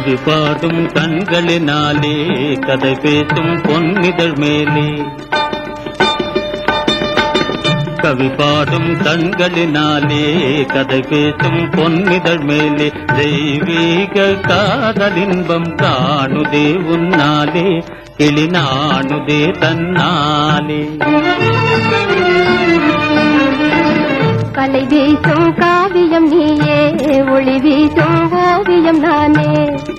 கவி பாடும் கண்களினாலே கதை பேசும் பொன்னிதழ் மேலே கவி பாடும் கண்களினாலே கதை பேசும் பொன்னிதழ் மேலே தெய்வீக காதலின்பம் காணுதே உன்னாலே கிளி நாணுதே தன்னாலே கலை வீசும் காவியம் நீயே ஒளி வீசும் ஓவியம் நானே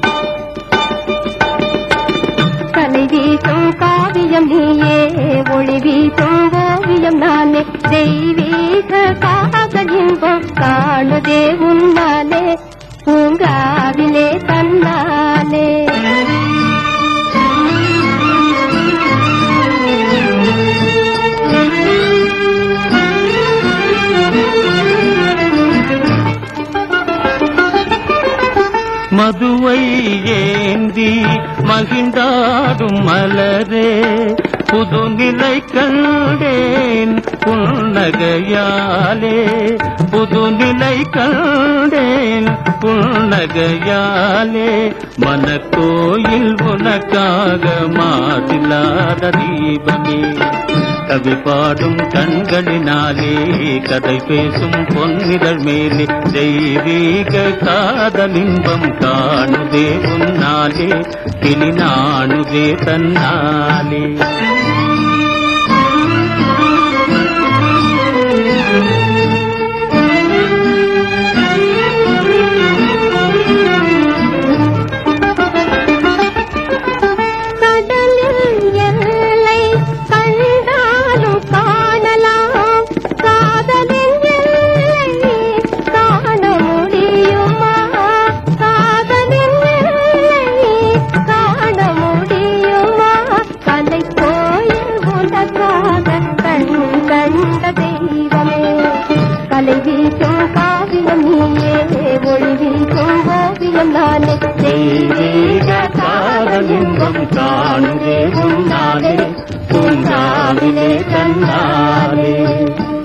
கலை வீசும் காவியம் நீயே ஒளி வீசும் ஓவியம் நானே தெய்வீக காதல் இன்பம் காணுதே உன்னாலே பூங்காவிலே தன்னாலே மதுவை ஏந்தி மகிழ்ந்தாடும் மலரே புதுநிலை கண்டேன் புன்னகையாலே புதுநிலை கண்டேன் புன்னகையாலே மனக்கோயில் உனக்காக மாதில்லாத தீபமே கவி பாடும் கண்களினாலே கதை பேசும் பொன்னிதழ் மேலே தெய்வீக காதலின்பம் காணுதே உன்னாலே கிளி நாணுதே தன்னாலே கடலில் எல்லை கண்டாலும் காணலாம் காதலின் எல்லை காண முடியுமா காதலின் எல்லை காண முடியுமா கலை கோயில் உனக்காக கண் கண்ட தெய்வமே கலை வீசும் காவியம் நீயே ஒளி வீசும் ஓவியம் நானே தெய்வீக காதலின்பம் காணுதே உன்னாலே பூங்காவிலே தன்னாலே